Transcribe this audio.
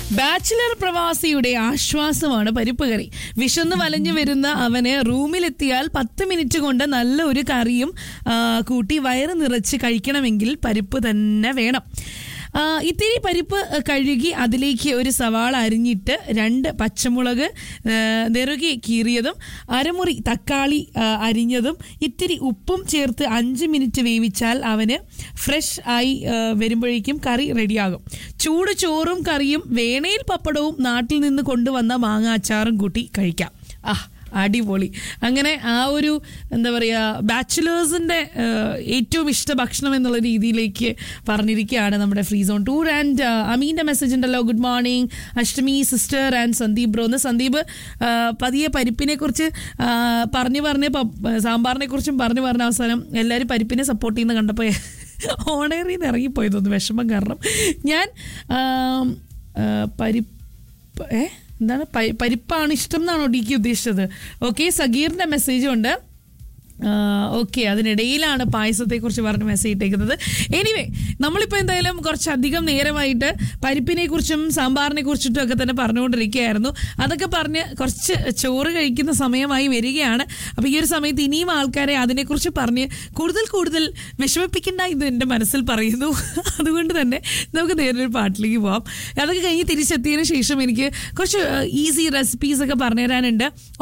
bachelor പ്രവാസിയുടെ ആശ്വാസമാണ് പരിപ്പ് കറി വിശന്ന് വലഞ്ഞു വരുന്ന അവന് റൂമിലെത്തിയാൽ പത്ത് മിനിറ്റ് കൊണ്ട് നല്ല ഒരു കറിയും ആ, കൂട്ടി വയറ് നിറച്ച് കഴിക്കണമെങ്കിൽ പരിപ്പ് തന്നെ വേണം ആ, ഇത്തിരി പരിപ്പ് കഴുകി അതിലേക്ക് ഒരു സവാള അരിഞ്ഞിട്ട് രണ്ട് പച്ചമുളക് ആ, നെറുകി കീറിയതും അരമുറി തക്കാളി ആ, അരിഞ്ഞതും ഇത്തിരി ഉപ്പും ചേർത്ത് അഞ്ച് മിനിറ്റ് വേവിച്ചാൽ അവന് ഫ്രഷ് ആയി ആ, വരുമ്പോഴേക്കും കറി റെഡിയാകും ചൂട് ചോറും കറിയും വേണയിൽ പപ്പടവും നാട്ടിൽ നിന്ന് കൊണ്ടുവന്ന മാങ്ങ അച്ചാറും കൂട്ടി കഴിക്കാം ആ അടിപൊളി അങ്ങനെ ആ ഒരു എന്താ പറയുക ബാച്ചിലേഴ്സിൻ്റെ ഏറ്റവും ഇഷ്ട ഭക്ഷണം എന്നുള്ള രീതിയിലേക്ക് പറഞ്ഞിരിക്കുകയാണ് നമ്മുടെ ഫ്രീ സോൺ ടൂർ ആൻഡ് അമീൻ്റെ മെസ്സേജ് ഉണ്ടല്ലോ good morning Ashtami sister and Sandeep bro എന്ന് സന്ദീപ് ആ, പതിയെ പരിപ്പിനെ കുറിച്ച് ആ, പറഞ്ഞു പറഞ്ഞ് പ- സാമ്പാറിനെ കുറിച്ചും പറഞ്ഞു പറഞ്ഞ അവസാനം എല്ലാവരും പരിപ്പിനെ സപ്പോർട്ട് ചെയ്യുന്ന കണ്ടപ്പോൾ ഓണേറിൽ നിന്ന് ഇറങ്ങിപ്പോയി തോന്നുന്നു വിഷമം കാരണം ഞാൻ ആം, ആ, പരിപ്പ് ഏ എന്താണ് പരി- പരിപ്പാണ് ഇഷ്ടം എന്നാണോ ഡിക്ക് ഉദ്ദേശിച്ചത് ഓക്കെ സഗീറിന്റെ മെസ്സേജും ഉണ്ട് ഓക്കെ അതിനിടയിലാണ് പായസത്തെക്കുറിച്ച് പറഞ്ഞ് മെസ്സേജ് ഇട്ടേക്കുന്നത് എനിവേ നമ്മളിപ്പോൾ എന്തായാലും കുറച്ചധികം നേരമായിട്ട് പരിപ്പിനെ കുറിച്ചും സാമ്പാറിനെ കുറിച്ചിട്ടും ഒക്കെ തന്നെ പറഞ്ഞുകൊണ്ടിരിക്കുകയായിരുന്നു അതൊക്കെ പറഞ്ഞ് കുറച്ച് ചോറ് കഴിക്കുന്ന സമയമായി വരികയാണ് അപ്പോൾ ഈ ഒരു സമയത്ത് ഇനിയും ആൾക്കാരെ അതിനെക്കുറിച്ച് പറഞ്ഞ് കൂടുതൽ കൂടുതൽ വിഷമിപ്പിക്കണ്ട എന്ന് എൻ്റെ മനസ്സിൽ പറയുന്നു അതുകൊണ്ട് തന്നെ നമുക്ക് നേരൊരു പാട്ടിലേക്ക് പോവാം അതൊക്കെ കഴിഞ്ഞ് തിരിച്ചെത്തിയതിന് ശേഷം എനിക്ക് കുറച്ച് ഈസി റെസിപ്പീസ് ഒക്കെ പറഞ്ഞു തരാനുണ്ട്